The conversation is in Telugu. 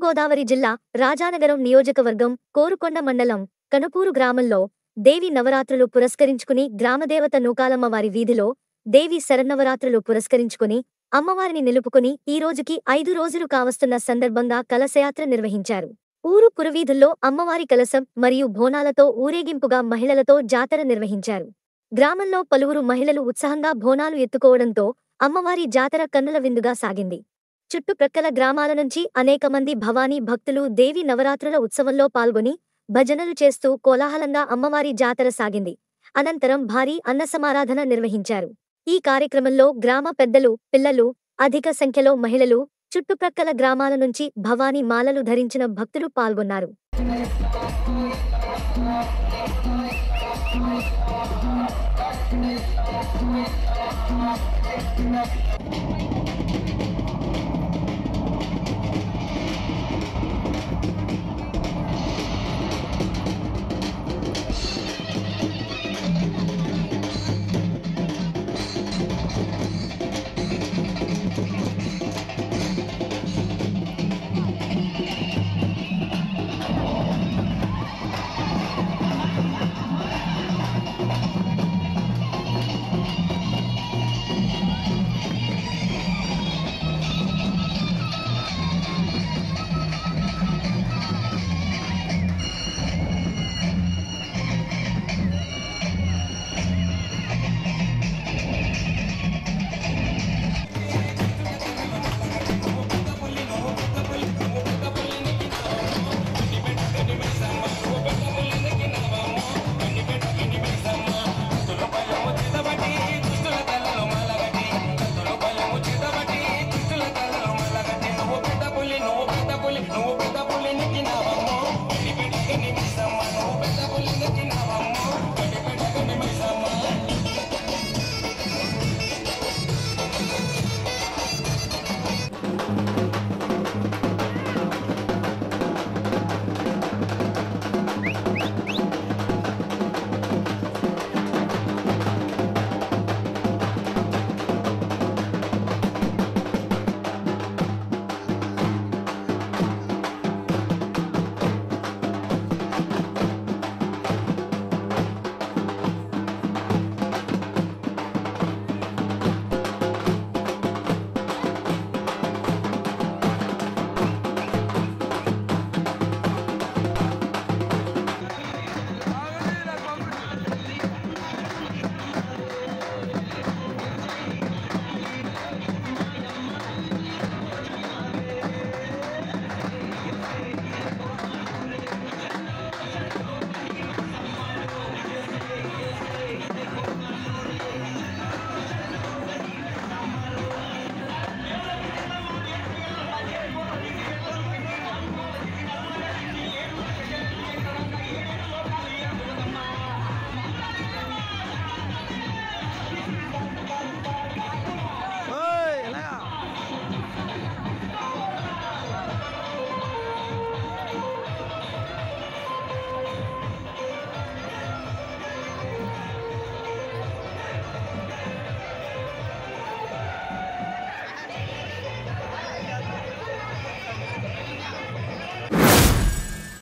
తూర్పుగోదావరి జిల్లా రాజానగరం నియోజకవర్గం కోరుకొండ మండలం కనుపూరు గ్రామంలో దేవి నవరాత్రులు పురస్కరించుకుని గ్రామదేవత నూకాలమ్మ వారి వీధిలో దేవి శరన్నవరాత్రులు పురస్కరించుకుని అమ్మవారిని నిలుపుకుని ఈ రోజుకి ఐదు రోజులు కావస్తున్న సందర్భంగా కలశయాత్ర నిర్వహించారు ఊరు పురవీధుల్లో అమ్మవారి కలశం మరియు బోనాలతో ఊరేగింపుగా మహిళలతో జాతర నిర్వహించారు గ్రామంలో పలువురు మహిళలు ఉత్సాహంగా బోనాలు ఎత్తుకోవడంతో అమ్మవారి జాతర కన్నుల విందుగా సాగింది చుట్టుప్రక్కల గ్రామాల నుంచి అనేక మంది భవానీ భక్తులు దేవి నవరాత్రుల ఉత్సవంలో పాల్గొని భజనలు చేస్తూ కోలాహలంగా అమ్మవారి జాతర సాగింది అనంతరం భారీ అన్నసమారాధన నిర్వహించారు ఈ కార్యక్రమంలో గ్రామ పెద్దలు పిల్లలు అధిక సంఖ్యలో మహిళలు చుట్టుప్రక్కల గ్రామాల నుంచి భవానీ మాలలు ధరించిన భక్తులు పాల్గొన్నారు